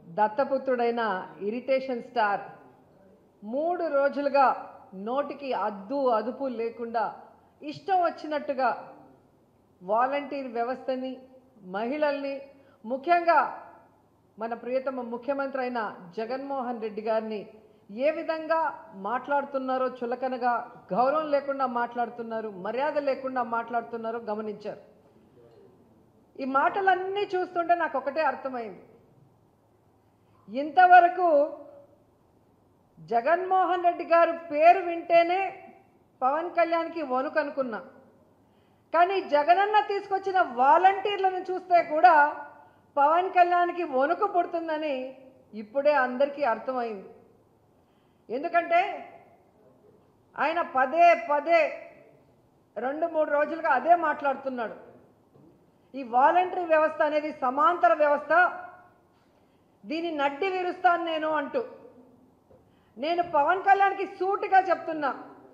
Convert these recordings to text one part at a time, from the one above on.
దత్తపుత్రుడైన irritation star మూడు రోజులుగా నోటికి అద్దు అదుపు లేకుండా ఇష్టం వచ్చినట్టుగా వాలంటీర్ వ్యవస్థని మహిళల్ని ముఖ్యంగా మన ప్రియతమ ముఖ్యమంత్రి అయిన జగన్మోహన్ రెడ్డి గారిని ఏ విధంగా మాట్లాడుతున్నారో చులకనగా గౌరవం లేకుండా మాట్లాడుతున్నారు మర్యాద లేకుండా మాట్లాడుతున్నారో గమనించారు ఈ మాటలన్నీ చూస్తుంటే నాకు ఒకటే అర్థమైంది ఇంతవరకు జగన్మోహన్ రెడ్డి గారు పేరు వింటేనే పవన్ కళ్యాణ్కి వణుకు అనుకున్నా కానీ జగనన్న తీసుకొచ్చిన వాలంటీర్లను చూస్తే కూడా పవన్ కళ్యాణ్కి వణుకు పుడుతుందని ఇప్పుడే అందరికీ అర్థమైంది ఎందుకంటే ఆయన పదే పదే రెండు మూడు రోజులుగా అదే మాట్లాడుతున్నాడు ఈ వాలంటరీ వ్యవస్థ అనేది సమాంతర వ్యవస్థ దీన్ని నడ్డి విరుస్తాను నేను అంటూ నేను పవన్ కళ్యాణ్కి సూటిగా చెప్తున్నా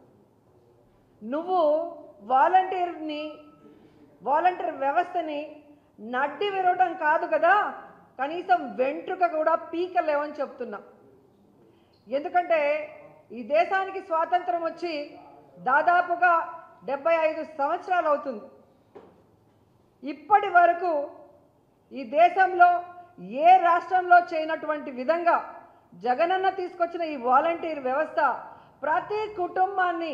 నువ్వు వాలంటీర్ని వాలంటీర్ వ్యవస్థని నడ్డి విరవటం కాదు కదా కనీసం వెంట్రుక కూడా పీకలేవని చెప్తున్నా ఎందుకంటే ఈ దేశానికి స్వాతంత్రం వచ్చి దాదాపుగా డెబ్బై ఐదు సంవత్సరాలు అవుతుంది ఇప్పటి వరకు ఈ దేశంలో ఏ రాష్ట్రంలో చేయనటువంటి విధంగా జగనన్న తీసుకొచ్చిన ఈ వాలంటీర్ వ్యవస్థ ప్రతి కుటుంబాన్ని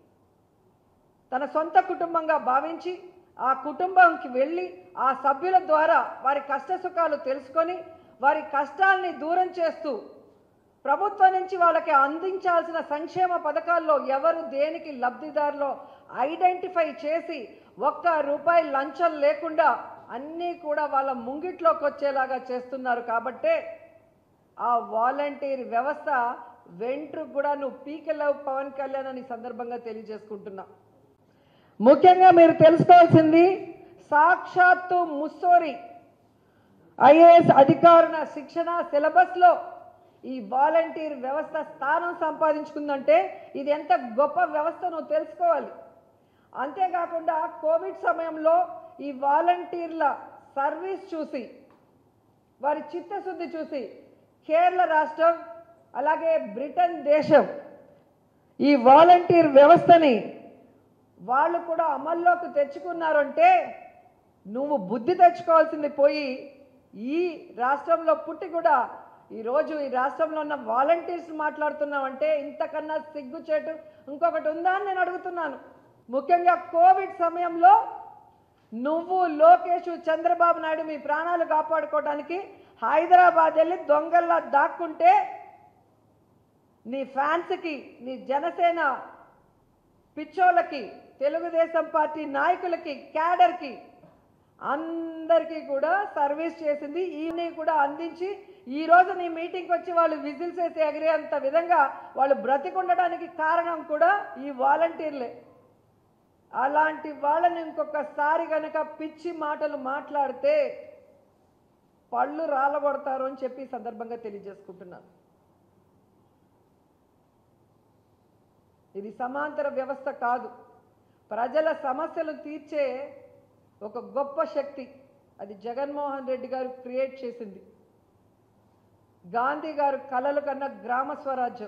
తన సొంత కుటుంబంగా భావించి ఆ కుటుంబంకి వెళ్ళి ఆ సభ్యుల ద్వారా వారి కష్ట సుఖాలు తెలుసుకొని వారి కష్టాల్ని దూరం చేస్తూ ప్రభుత్వం నుంచి వాళ్ళకి అందించాల్సిన సంక్షేమ పథకాల్లో ఎవరు దేనికి లబ్ధిదారులో ఐడెంటిఫై చేసి ఒక్క రూపాయి లంచం లేకుండా అన్నీ కూడా వాళ్ళ ముంగిట్లోకి వచ్చేలాగా చేస్తున్నారు కాబట్టే ఆ వాలంటీర్ వ్యవస్థ వెంట్రుకు కూడా నువ్వు పీకెళ్ళవు పవన్ కళ్యాణ్ అని ఈ సందర్భంగా తెలియజేసుకుంటున్నా ముఖ్యంగా మీరు తెలుసుకోవాల్సింది సాక్షాత్తు ముస్సోరి ఐఏఎస్ అధికారుల శిక్షణ సిలబస్లో ఈ వాలంటీర్ వ్యవస్థ స్థానం సంపాదించుకుందంటే ఇది ఎంత గొప్ప వ్యవస్థ నువ్వు తెలుసుకోవాలి అంతేకాకుండా కోవిడ్ సమయంలో ఈ వాలంటీర్ల సర్వీస్ చూసి వారి చిత్తశుద్ధి చూసి కేరళ రాష్ట్రం అలాగే బ్రిటన్ దేశం ఈ వాలంటీర్ వ్యవస్థని వాళ్ళు కూడా అమల్లోకి తెచ్చుకున్నారంటే నువ్వు బుద్ధి తెచ్చుకోవాల్సింది పోయి ఈ రాష్ట్రంలో పుట్టి కూడా ఈరోజు ఈ రాష్ట్రంలో ఉన్న వాలంటీర్స్ మాట్లాడుతున్నావంటే ఇంతకన్నా సిగ్గుచేటు ఇంకొకటి ఉందా అని నేను అడుగుతున్నాను ముఖ్యంగా కోవిడ్ సమయంలో నువ్వు లోకేష్ చంద్రబాబు నాయుడు మీ ప్రాణాలు కాపాడుకోవడానికి హైదరాబాద్ వెళ్ళి దొంగల్లా దాక్కుంటే నీ ఫ్యాన్స్కి నీ జనసేన పిచ్చోళ్ళకి తెలుగుదేశం పార్టీ నాయకులకి క్యాడర్కి అందరికీ కూడా సర్వీస్ చేసింది ఈయన కూడా అందించి ఈ రోజు నీ మీటింగ్కి వచ్చి వాళ్ళు విజిల్స్ వేసి ఎగిరేంత విధంగా వాళ్ళు బ్రతికుండడానికి కారణం కూడా ఈ వాలంటీర్లే అలాంటి వాళ్ళని ఇంకొకసారి గనక పిచ్చి మాటలు మాట్లాడితే పళ్ళు రాలగొడతారు అని చెప్పి ఈ సందర్భంగా తెలియజేసుకుంటున్నాను ఇది సమాంతర వ్యవస్థ కాదు ప్రజల సమస్యలు తీర్చే ఒక గొప్ప శక్తి అది జగన్మోహన్ రెడ్డి గారు క్రియేట్ చేసింది గాంధీ గారు కలలు కన్న గ్రామ స్వరాజ్యం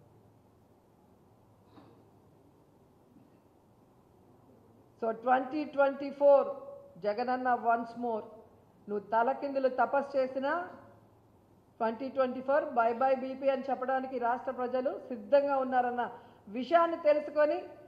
so twenty twenty four Jaganna once more నువ్వు తలకిందులు తపస్సు చేసినా twenty twenty four bye bye BP అని చెప్పడానికి రాష్ట్ర ప్రజలు సిద్ధంగా ఉన్నారన్న విషయాన్ని తెలుసుకొని